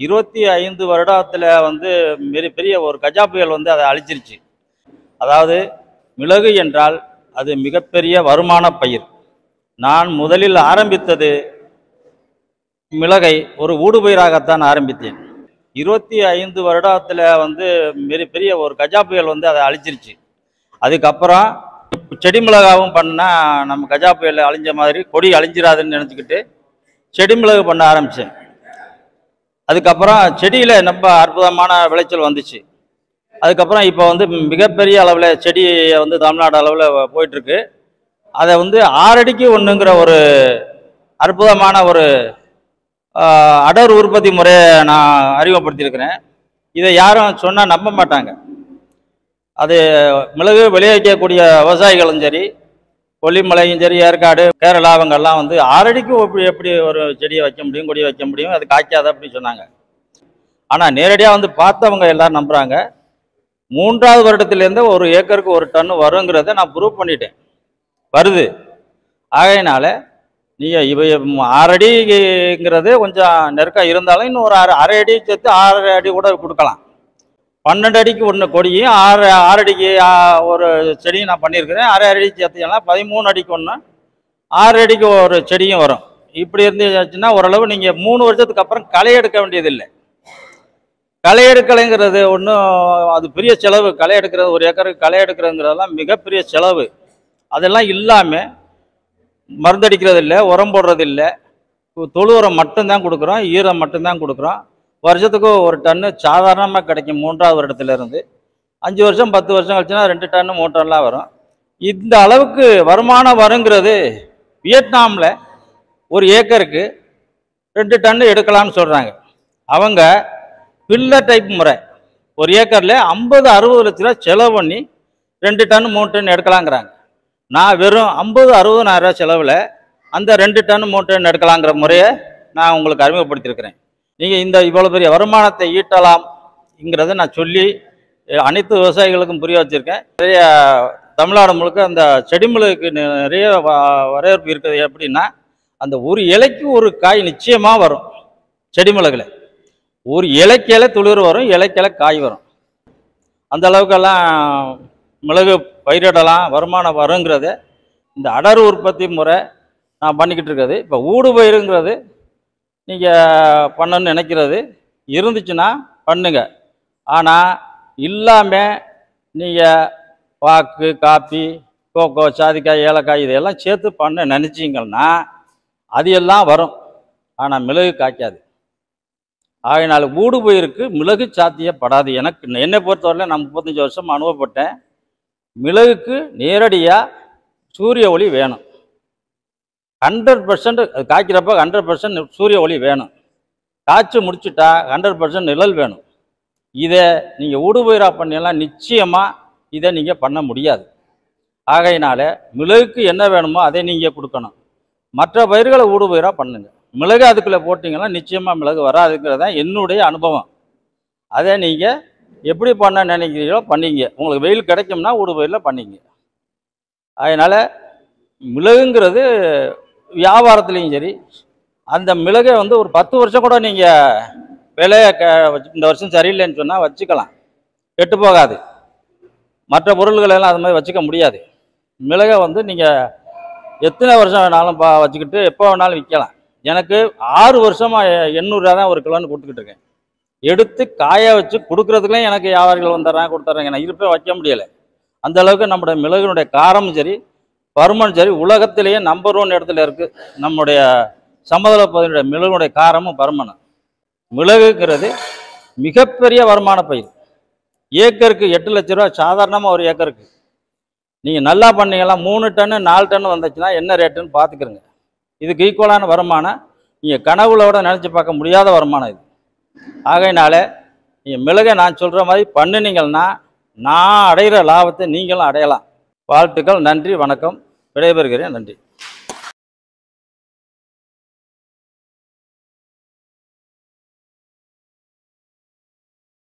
இருபத்தி ஐந்து வருடத்தில் வந்து மிக பெரிய ஒரு கஜா புயல் வந்து அதை அழிச்சிருச்சு அதாவது மிளகு என்றால் அது மிகப்பெரிய வருமான பயிர் நான் முதலில் ஆரம்பித்தது மிளகை ஒரு ஊடுபயிராகத்தான் ஆரம்பித்தேன் இருபத்தி ஐந்து வருடத்தில் வந்து மிக பெரிய ஒரு கஜா புயல் வந்து அதை அழிச்சிருச்சு அதுக்கப்புறம் செடி மிளகாவும் பண்ணால் நம்ம கஜா புயல் அழிஞ்ச மாதிரி கொடி அழிஞ்சிராதுன்னு நினச்சிக்கிட்டு செடி மிளகு பண்ண ஆரம்பித்தேன் அதுக்கப்புறம் செடியில் ரொம்ப அற்புதமான விளைச்சல் வந்துச்சு அதுக்கப்புறம் இப்போ வந்து மிகப்பெரிய அளவில் செடி வந்து தமிழ்நாடு அளவில் போயிட்டுருக்கு அதை வந்து ஆறடிக்கு ஒன்றுங்கிற ஒரு அற்புதமான ஒரு ஆஹ், அடர் உற்பத்தி முறையை நான் அறிமுகப்படுத்தியிருக்கிறேன் இதை யாரும் சொன்னால் நம்ப மாட்டாங்க அது மிளகு விளைவிக்கக்கூடிய விவசாயிகளும் சரி கொல்லிமலையும் சரி ஏற்காடு கேரளா அவங்கெல்லாம் வந்து ஆறடிக்கு எப்படி எப்படி ஒரு செடியை வைக்க முடியும் கொடியை வைக்க முடியும் அது காய்க்காது அப்படின்னு சொன்னாங்க ஆனால் நேரடியாக வந்து பார்த்தவங்க எல்லாரும் நம்புகிறாங்க மூன்றாவது வருடத்துலேருந்து ஒரு ஏக்கருக்கு ஒரு டன் வருங்கிறத நான் ப்ரூவ் பண்ணிட்டேன் வருது ஆகையினால நீங்கள் இவ ஆறடிங்கிறது கொஞ்சம் நெருக்கம் இருந்தாலும் இன்னும் ஒரு அரை அரை அடி சேர்த்து ஆறு அடி கூட கொடுக்கலாம் பன்னெண்டு அடிக்கு ஒன்று கொடியும் ஆறு ஆறு அடிக்கு ஆ, ஒரு செடியும் நான் பண்ணியிருக்கிறேன் அரை அடி சேர்த்தீங்கன்னா பதிமூணு அடிக்கு ஒன்று ஆறு அடிக்கு ஒரு செடியும் வரும் இப்படி இருந்துச்சுன்னா ஓரளவு நீங்கள் மூணு வருஷத்துக்கு அப்புறம் களை எடுக்க வேண்டியதில்லை களை எடுக்கலைங்கிறது ஒன்றும் அது பெரிய செலவு களை எடுக்கிறது ஒரு ஏக்கருக்கு களை எடுக்கிறதுங்கிறதெல்லாம் மிகப்பெரிய செலவு அதெல்லாம் இல்லாமல் மருந்தடிக்கிறது இல்லை உரம் போடுறது இல்லை தொழு உரம் மட்டும்தான் கொடுக்குறோம் ஈரம் மட்டும்தான் கொடுக்குறோம் வருஷத்துக்கு ஒரு டன்னு சாதாரணமாக கிடைக்கும் மூன்றாவது வருடத்துல இருந்து அஞ்சு வருஷம் பத்து வருஷம் கழிச்சுன்னா ரெண்டு டன்னு மூணு டன்லாம் வரும் இந்த அளவுக்கு வருமானம் வருங்கிறது வியட்நாமில் ஒரு ஏக்கருக்கு ரெண்டு டன்னு எடுக்கலாம்னு சொல்கிறாங்க அவங்க பில்லர் டைப் முறை ஒரு ஏக்கரில் ஐம்பது அறுபது லட்ச ரூபா செலவு பண்ணி ரெண்டு டன் மூணு டன் எடுக்கலாங்கிறாங்க நான் வெறும் ஐம்பது அறுபதனாயிரம் ரூபா செலவில் அந்த ரெண்டு டன் மூணு டன் எடுக்கலாங்கிற முறையை நான் உங்களுக்கு அறிமுகப்படுத்தியிருக்கிறேன் நீங்கள் இந்த இவ்வளோ பெரிய வருமானத்தை ஈட்டலாம்ங்கிறத நான் சொல்லி அஹ், அனைத்து விவசாயிகளுக்கும் புரிய வச்சுருக்கேன் நிறைய தமிழ்நாடு முழுக்க அந்த செடிமிளகுக்கு நிறைய வ- வரவேற்பு இருக்குது எப்படின்னா அந்த ஒரு இலைக்கு ஒரு காய் நிச்சயமாக வரும் செடிமிளகுல ஒரு இலைக்கு இலை துளிர் வரும் இலைக்கு இலை காய் வரும் அந்த அளவுக்கெல்லாம் மிளகு பயிரிடலாம் வருமானம் வருங்கிறது இந்த அடர் உற்பத்தி முறை நான் பண்ணிக்கிட்டு இருக்கிறது இப்போ ஊடு பயிருங்கிறது நீங்கள் பண்ணணும்னு நினைக்கிறது இருந்துச்சுன்னா பண்ணுங்க ஆனால் இல்லாமல் நீங்கள் பாக்கு காப்பி கோகோ சாதிக்காய் ஏலக்காய் இதையெல்லாம் சேர்த்து பண்ண நினச்சிங்கன்னா அது எல்லாம் வரும் ஆனால் மிளகு காய்க்காது ஆகையினால ஊடு பயிருக்கு மிளகு சாத்தியப்படாது எனக்கு என்னை பொறுத்தவரையில நான் முப்பத்தஞ்சு வருஷம் அனுபவப்பட்டேன் மிளகுக்கு நேரடியாக சூரிய ஒளி வேணும் ஹண்ட்ரட் பர்சன்ட் அது காய்க்கிறப்ப ஹண்ட்ரட் பர்சன்ட் சூரிய ஒளி வேணும் காய்ச்சி முடிச்சுட்டா ஹண்ட்ரட் பர்சன்ட் நிழல் வேணும் இதை நீங்கள் ஊடுபயிரா பண்ணலாம் நிச்சயமாக இதை நீங்கள் பண்ண முடியாது ஆகையினால மிளகுக்கு என்ன வேணுமோ அதை நீங்கள் கொடுக்கணும் மற்ற பயிர்களை ஊடுபயிரா பண்ணுங்க மிளகு அதுக்குள்ளே போட்டிங்கன்னா நிச்சயமாக மிளகு வராதுங்கிறது தான் என்னுடைய அனுபவம் அதை நீங்கள் எப்படி பண்ண நினைக்கிறீங்களோ பண்ணீங்க உங்களுக்கு வெயில் கிடைக்கும்னா ஊடுபயிரில் பண்ணீங்க அதனால் மிளகுங்கிறது வியாபாரத்துலேயும் சரி அந்த மிளகை வந்து ஒரு பத்து வருஷம் கூட நீங்கள் விலையை க வச்சு- இந்த வருஷம் சரியில்லைன்னு சொன்னால் வச்சுக்கலாம் கெட்டு போகாது மற்ற பொருள்களை எல்லாம் அது மாதிரி வச்சுக்க முடியாது மிளகை வந்து நீங்கள் எத்தனை வருஷம் வேணாலும் பா வச்சுக்கிட்டு எப்போ வேணாலும் விற்கலாம் எனக்கு ஆறு வருஷமாக எண்ணூறுரூவா தான் ஒரு கிலோன்னு கொடுத்துக்கிட்டு இருக்கேன் எடுத்து காய வச்சு கொடுக்குறதுக்குலாம் எனக்கு வியாபாரிகள் வந்துடுறாங்க கொடுத்துட்றாங்க நான் இருப்பே வைக்க முடியலை அந்த அளவுக்கு நம்முடைய மிளகுனுடைய காரமும் சரி பருமனும் சரி உலகத்திலேயே நம்பர் ஒன் இடத்துல இருக்குது நம்முடைய சமதள பகுதியுடைய மிளகுனுடைய காரமும் பருமனும் மிளகுங்கிறது மிகப்பெரிய வருமான பயிர் ஏக்கருக்கு எட்டு லட்ச ரூபா சாதாரணமாக ஒரு ஏக்கருக்கு நீங்கள் நல்லா பண்ணீங்கன்னா மூணு டன்னு நாலு டன்னு வந்துச்சுன்னா என்ன ரேட்டுன்னு பார்த்துக்கிறங்க இதுக்கு ஈக்குவலான வருமானம் நீங்கள் கனவுல விட நினச்சி பார்க்க முடியாத வருமானம் இது ஆகையினால நீங்கள் மிளகை நான் சொல்கிற மாதிரி பண்ணுனீங்கன்னா நான் அடைகிற லாபத்தை நீங்களும் அடையலாம் வாழ்த்துக்கள் நன்றி வணக்கம் விடைபெறுகிறேன் நன்றி